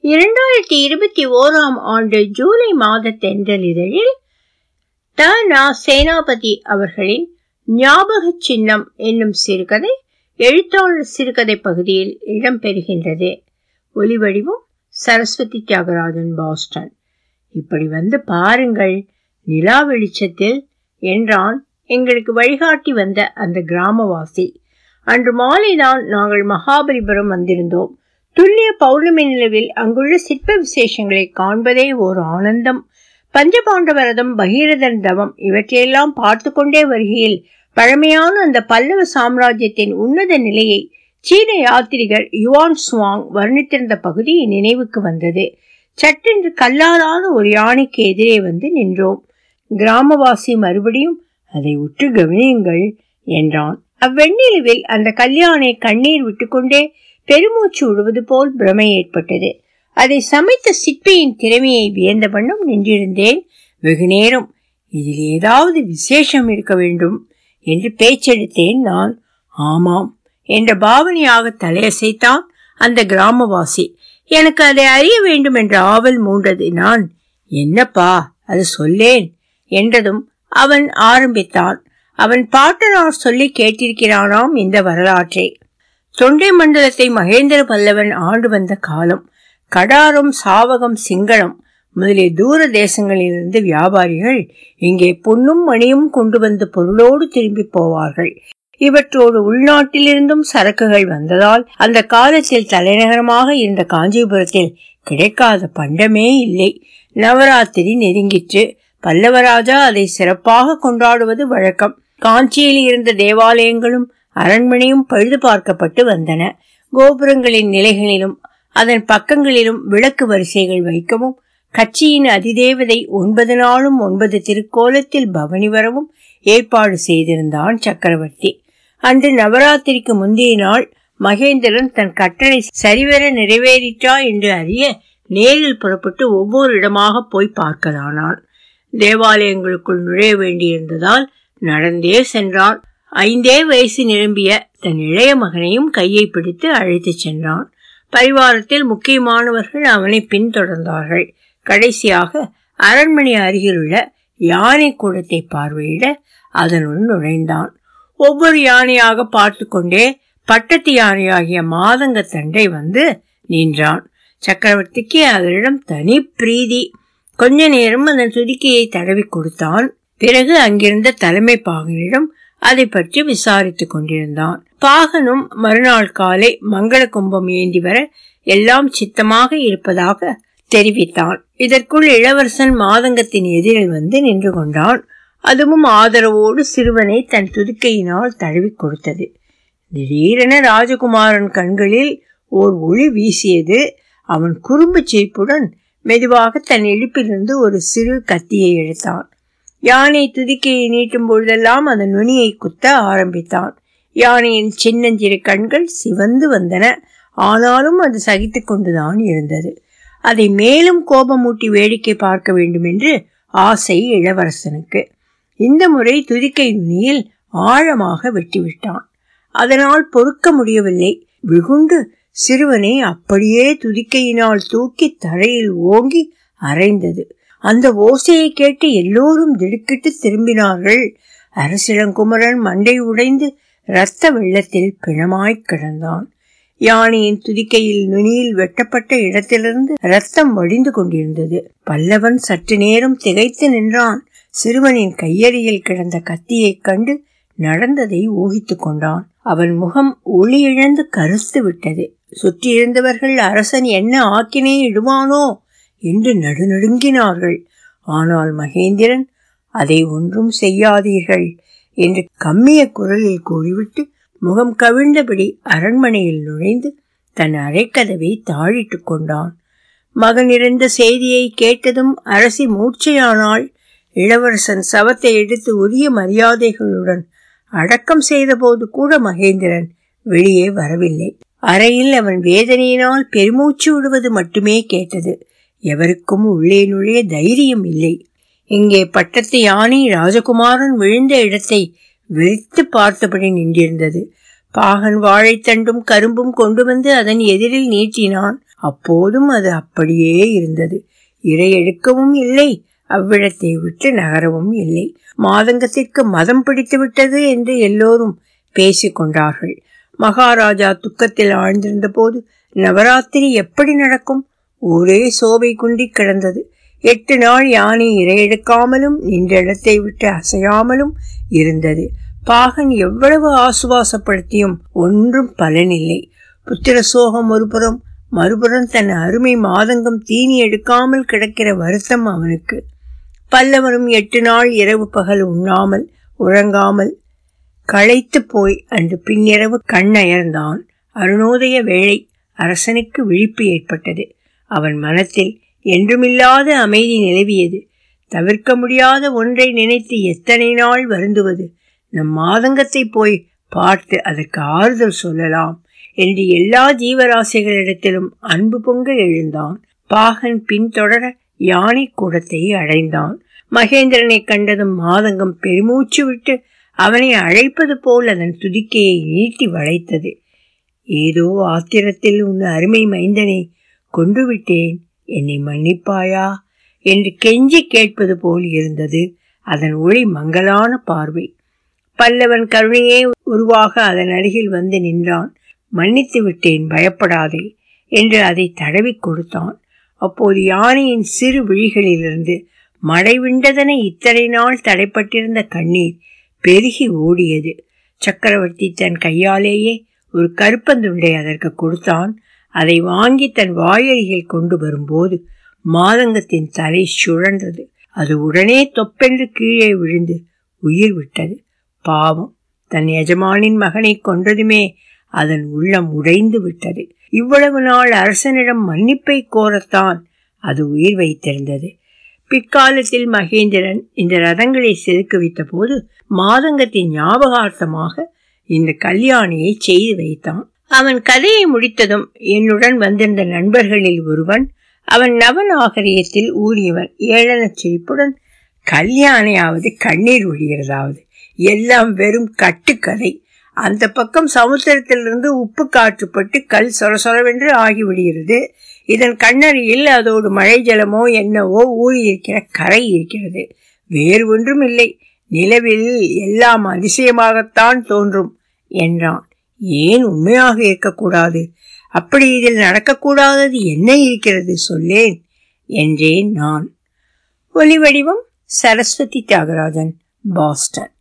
இரண்டாயிரத்தி இருபத்தி ஓராம் ஆண்டு ஜூலை மாத தென்றலிதழில் த நா சேனாபதி அவர்களின் ஞாபக சின்னம் என்னும் சிறுகதை எழுத்தாளர் சிறுகதை பகுதியில் இடம்பெறுகின்றது ஒலிவடிவம் சரஸ்வதி தியாகராஜன் பாஸ்டன் இப்படி வந்து பாருங்கள் நிலா வெளிச்சத்தில் என்றான் எங்களுக்கு வழிகாட்டி வந்த அந்த கிராமவாசி அன்று மாலைதான் நாங்கள் மகாபலிபுரம் வந்திருந்தோம் துல்லிய பௌர்ணமி நிலவில் அங்குள்ள சிற்ப விசேஷங்களை காண்பதே ஓர் ஆனந்தம் பஞ்சபாண்டவரதம் பகீரதன் தவம் இவற்றையெல்லாம் பார்த்து கொண்டே வருகையில் பழமையான அந்த பல்லவ சாம்ராஜ்யத்தின் உன்னத நிலையை சீன யாத்திரிகர் யுவான் சுவாங் வர்ணித்திருந்த பகுதி நினைவுக்கு வந்தது சட்டென்று கல்லாதான ஒரு யானைக்கு எதிரே வந்து நின்றோம் கிராமவாசி மறுபடியும் அதை உற்று கவனியுங்கள் என்றான் அவ்வெண்ணிலுவில் அந்த கல்யாணை கண்ணீர் விட்டுக்கொண்டே பெருமூச்சு விடுவது போல் பிரமை ஏற்பட்டது அதை சமைத்த சிற்பியின் திறமையை வியந்த வண்ணம் நின்றிருந்தேன் வெகு நேரம் இதில் ஏதாவது விசேஷம் இருக்க வேண்டும் என்று பேச்செடுத்தேன் நான் ஆமாம் என்ற பாவனையாக தலையசைத்தான் அந்த கிராமவாசி எனக்கு அதை அறிய வேண்டும் என்ற ஆவல் மூண்டது நான் என்னப்பா அது சொல்லேன் என்றதும் அவன் ஆரம்பித்தான் அவன் பாட்டனார் சொல்லி கேட்டிருக்கிறானாம் இந்த வரலாற்றை தொண்டை மண்டலத்தை மகேந்திர பல்லவன் ஆண்டு வந்த காலம் கடாரம் சாவகம் சிங்களம் முதலிய தூர தேசங்களிலிருந்து வியாபாரிகள் இங்கே பொன்னும் மணியும் கொண்டு வந்து பொருளோடு திரும்பி போவார்கள் இவற்றோடு உள்நாட்டிலிருந்தும் சரக்குகள் வந்ததால் அந்த காலத்தில் தலைநகரமாக இருந்த காஞ்சிபுரத்தில் கிடைக்காத பண்டமே இல்லை நவராத்திரி நெருங்கிற்று பல்லவராஜா அதை சிறப்பாக கொண்டாடுவது வழக்கம் காஞ்சியில் இருந்த தேவாலயங்களும் அரண்மனையும் பழுது பார்க்கப்பட்டு வந்தன கோபுரங்களின் நிலைகளிலும் அதன் பக்கங்களிலும் விளக்கு வரிசைகள் வைக்கவும் கட்சியின் அதிதேவதை ஒன்பது நாளும் ஒன்பது திருக்கோலத்தில் பவனி வரவும் ஏற்பாடு செய்திருந்தான் சக்கரவர்த்தி அன்று நவராத்திரிக்கு முந்தைய நாள் மகேந்திரன் தன் கட்டளை சரிவர நிறைவேறிற்றா என்று அறிய நேரில் புறப்பட்டு ஒவ்வொரு இடமாக போய் பார்க்கலானான் தேவாலயங்களுக்குள் நுழைய வேண்டியிருந்ததால் நடந்தே சென்றான் ஐந்தே வயசு நிரம்பிய தன் இளைய மகனையும் கையை பிடித்து அழைத்துச் சென்றான் பரிவாரத்தில் முக்கியமானவர்கள் அவனை பின்தொடர்ந்தார்கள் கடைசியாக அரண்மனை அருகிலுள்ள யானை கூடத்தை பார்வையிட அதனுள் நுழைந்தான் ஒவ்வொரு யானையாக பார்த்து கொண்டே பட்டத்து யானையாகிய மாதங்க தண்டை வந்து நின்றான் சக்கரவர்த்திக்கு அதனிடம் தனி பிரீதி கொஞ்ச நேரம் அதன் துதிக்கையை தடவி கொடுத்தான் பிறகு அங்கிருந்த தலைமை பாகனிடம் அதை பற்றி விசாரித்துக் கொண்டிருந்தான் பாகனும் மறுநாள் காலை மங்கள கும்பம் ஏந்தி வர எல்லாம் சித்தமாக இருப்பதாக தெரிவித்தான் இதற்குள் இளவரசன் மாதங்கத்தின் எதிரில் வந்து நின்று கொண்டான் அதுவும் ஆதரவோடு சிறுவனை தன் துதுக்கையினால் தழுவி கொடுத்தது திடீரென ராஜகுமாரன் கண்களில் ஓர் ஒளி வீசியது அவன் குறும்பு சிரிப்புடன் மெதுவாக தன் இடுப்பிலிருந்து ஒரு சிறு கத்தியை எடுத்தான் யானை துதிக்கையை நீட்டும் பொழுதெல்லாம் அதன் நுனியை குத்த ஆரம்பித்தான் யானையின் சின்னஞ்சிறு கண்கள் சிவந்து வந்தன ஆனாலும் அது சகித்து கொண்டுதான் இருந்தது அதை மேலும் கோபமூட்டி வேடிக்கை பார்க்க வேண்டும் என்று ஆசை இளவரசனுக்கு இந்த முறை துதிக்கை நுனியில் ஆழமாக வெட்டிவிட்டான் அதனால் பொறுக்க முடியவில்லை வெகுண்டு சிறுவனை அப்படியே துதிக்கையினால் தூக்கி தரையில் ஓங்கி அரைந்தது அந்த ஓசையை கேட்டு எல்லோரும் திடுக்கிட்டு திரும்பினார்கள் அரசிளங்குமரன் மண்டை உடைந்து இரத்த வெள்ளத்தில் பிணமாய்க் கிடந்தான் யானையின் துதிக்கையில் நுனியில் வெட்டப்பட்ட இடத்திலிருந்து ரத்தம் வடிந்து கொண்டிருந்தது பல்லவன் சற்று நேரம் திகைத்து நின்றான் சிறுவனின் கையறியில் கிடந்த கத்தியைக் கண்டு நடந்ததை ஊகித்துக் கொண்டான் அவன் முகம் ஒளி இழந்து கருத்து விட்டது சுற்றியிருந்தவர்கள் அரசன் என்ன ஆக்கினே இடுவானோ என்று நடுநடுங்கினார்கள் ஆனால் மகேந்திரன் அதை ஒன்றும் செய்யாதீர்கள் என்று கம்மிய குரலில் கூறிவிட்டு முகம் கவிழ்ந்தபடி அரண்மனையில் நுழைந்து தன் அரைக்கதவை தாழிட்டு கொண்டான் மகன் இருந்த செய்தியை கேட்டதும் அரசி மூர்ச்சையானாள் இளவரசன் சவத்தை எடுத்து உரிய மரியாதைகளுடன் அடக்கம் செய்தபோது கூட மகேந்திரன் வெளியே வரவில்லை அறையில் அவன் வேதனையினால் பெருமூச்சு விடுவது மட்டுமே கேட்டது எவருக்கும் உள்ளே நுழைய தைரியம் இல்லை இங்கே பட்டத்து யானை ராஜகுமாரன் விழுந்த இடத்தை வெறித்து பார்த்தபடி நின்றிருந்தது பாகன் வாழைத்தண்டும் கரும்பும் கொண்டு வந்து அதன் எதிரில் நீட்டினான் அப்போதும் அது அப்படியே இருந்தது இரை எடுக்கவும் இல்லை அவ்விடத்தை விட்டு நகரவும் இல்லை மாதங்கத்திற்கு மதம் பிடித்து விட்டது என்று எல்லோரும் பேசிக் கொண்டார்கள் மகாராஜா துக்கத்தில் ஆழ்ந்திருந்த போது நவராத்திரி எப்படி நடக்கும் ஊரே சோபை குண்டி கிடந்தது எட்டு நாள் யானை இரையெடுக்காமலும் நின்ற இடத்தை விட்டு அசையாமலும் இருந்தது பாகன் எவ்வளவு ஆசுவாசப்படுத்தியும் ஒன்றும் பலனில்லை புத்திர சோகம் ஒருபுறம் மறுபுறம் தன் அருமை மாதங்கம் தீனி எடுக்காமல் கிடக்கிற வருத்தம் அவனுக்கு பல்லவரும் எட்டு நாள் இரவு பகல் உண்ணாமல் உறங்காமல் களைத்து போய் அன்று பின்னிரவு கண்ணயர்ந்தான் அருணோதய வேளை அரசனுக்கு விழிப்பு ஏற்பட்டது அவன் மனத்தில் என்றுமில்லாத அமைதி நிலவியது தவிர்க்க முடியாத ஒன்றை நினைத்து எத்தனை நாள் வருந்துவது நம் மாதங்கத்தை போய் பார்த்து அதற்கு ஆறுதல் சொல்லலாம் என்று எல்லா ஜீவராசிகளிடத்திலும் அன்பு பொங்க எழுந்தான் பாகன் பின்தொடர யானை கூடத்தை அடைந்தான் மகேந்திரனை கண்டதும் மாதங்கம் பெருமூச்சு விட்டு அவனை அழைப்பது போல் அதன் துதிக்கையை நீட்டி வளைத்தது ஏதோ ஆத்திரத்தில் உன் அருமை மைந்தனை கொன்று விட்டேன் என்னை மன்னிப்பாயா என்று கெஞ்சி கேட்பது போல் இருந்தது அதன் ஒளி மங்கலான பார்வை பல்லவன் கருணையே உருவாக அதன் அருகில் வந்து நின்றான் மன்னித்து விட்டேன் பயப்படாதே என்று அதை தடவி கொடுத்தான் அப்போது யானையின் சிறு விழிகளிலிருந்து மழை விண்டதனை இத்தனை நாள் தடைப்பட்டிருந்த கண்ணீர் பெருகி ஓடியது சக்கரவர்த்தி தன் கையாலேயே ஒரு கருப்பந்துண்டை அதற்கு கொடுத்தான் அதை வாங்கி தன் வாயருகில் கொண்டு வரும்போது மாதங்கத்தின் தலை சுழன்றது அது உடனே தொப்பென்று கீழே விழுந்து உயிர் விட்டது பாவம் தன் எஜமானின் மகனை கொன்றதுமே அதன் உள்ளம் உடைந்து விட்டது இவ்வளவு நாள் அரசனிடம் மன்னிப்பை கோரத்தான் அது உயிர் வைத்திருந்தது பிற்காலத்தில் மகேந்திரன் இந்த ரதங்களை செதுக்குவித்த போது மாதங்கத்தின் ஞாபகார்த்தமாக இந்த கல்யாணியை செய்து வைத்தான் அவன் கதையை முடித்ததும் என்னுடன் வந்திருந்த நண்பர்களில் ஒருவன் அவன் நவநாகரியத்தில் ஊறியவன் ஏளன சிரிப்புடன் கல்யாணியாவது கண்ணீர் ஒழிகிறதாவது எல்லாம் வெறும் கட்டுக்கதை அந்த பக்கம் சமுத்திரத்திலிருந்து உப்பு காற்றுப்பட்டு கல் சொர சொரவென்று ஆகிவிடுகிறது இதன் கண்ணறியில் அதோடு மழை ஜலமோ என்னவோ ஊறியிருக்கிற கரை இருக்கிறது வேறு ஒன்றும் இல்லை நிலவில் எல்லாம் அதிசயமாகத்தான் தோன்றும் என்றான் ஏன் உண்மையாக இருக்கக்கூடாது அப்படி இதில் நடக்கக்கூடாதது என்ன இருக்கிறது சொல்லேன் என்றேன் நான் ஒலி வடிவம் சரஸ்வதி தியாகராஜன் பாஸ்டன்